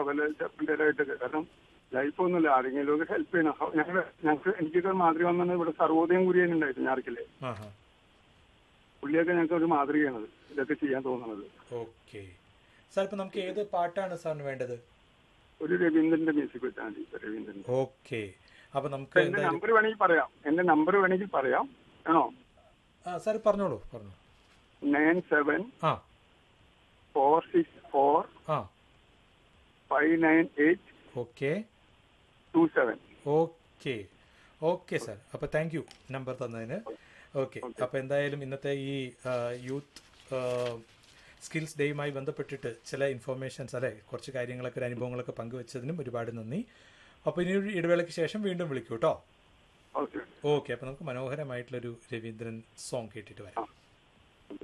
ചെയ്യണമല്ലോ വല്ല ചെറുപ്പൻ്റെതായിട്ട് കാരണം ലൈഫ് ഒന്നുമില്ല ആരെങ്കിലും ഒക്കെ ഹെൽപ്പ് ചെയ്യണം ഹ- ഞങ്ങള് ഞങ്ങൾക്ക് എനിക്കൊക്കെ മാതൃക വന്നത് ഇവിടെ സർവോദയം കുര്യൻ ഉണ്ടായിരുന്നു ഞാർക്കില്ലേ ആ ഹാ പുള്ളിയൊക്കെ ഞങ്ങൾക്ക് ഒരു മാതൃകയാണത് ഇതൊക്കെ ചെയ്യാൻ തോന്നുന്നത് ഓക്കെ സാർ ഇപ്പം നമുക്ക് ഏത് പാട്ടാണ് സാറിന് വേണ്ടത് ഒരു രവീന്ദ്രന്റെ മ്യൂസിക് വെച്ചാൽ മതി രവീന്ദ്രന്റെ ഓക്കെ അപ്പം നമുക്ക് എന്റെ എന്തായാലും നമ്പർ വേണമെങ്കിൽ പറയാം എന്റെ നമ്പർ വേണമെങ്കിൽ പറയാം ആണോ ആ സാർ പറഞ്ഞോളൂ പറഞ്ഞോളൂ നയൻ സെവൻ ആ ഫോർ സിക്സ് ഫോർ ആ five nine eight okay two seven okay okay sir അപ്പോൾ താങ്ക് യു നമ്പർ തന്നതിന് ഓക്കെ അപ്പോൾ എന്തായാലും ഇന്നത്തെ ഈ ആ, യൂത്ത് ആ, സ്കിൽസ് ഡേയുമായി ബന്ധപ്പെട്ടിട്ട് ചില ഇൻഫോർമേഷൻസ് അല്ലെ കുറച്ച് കാര്യങ്ങളൊക്കെ ഒരു അനുഭവങ്ങളൊക്കെ പങ്കുവച്ചതിനും ഒരുപാട് നന്ദി അപ്പോൾ ഇനി ഒരു ഇടവേളയ്ക്ക് ശേഷം വീണ്ടും വിളിക്കൂ കേട്ടോ ഓക്കെ ഓക്കെ അപ്പോൾ നമുക്ക് മനോഹരമായിട്ടുള്ളൊരു രവീന്ദ്രൻ സോങ് കേട്ടിട്ട് വരാം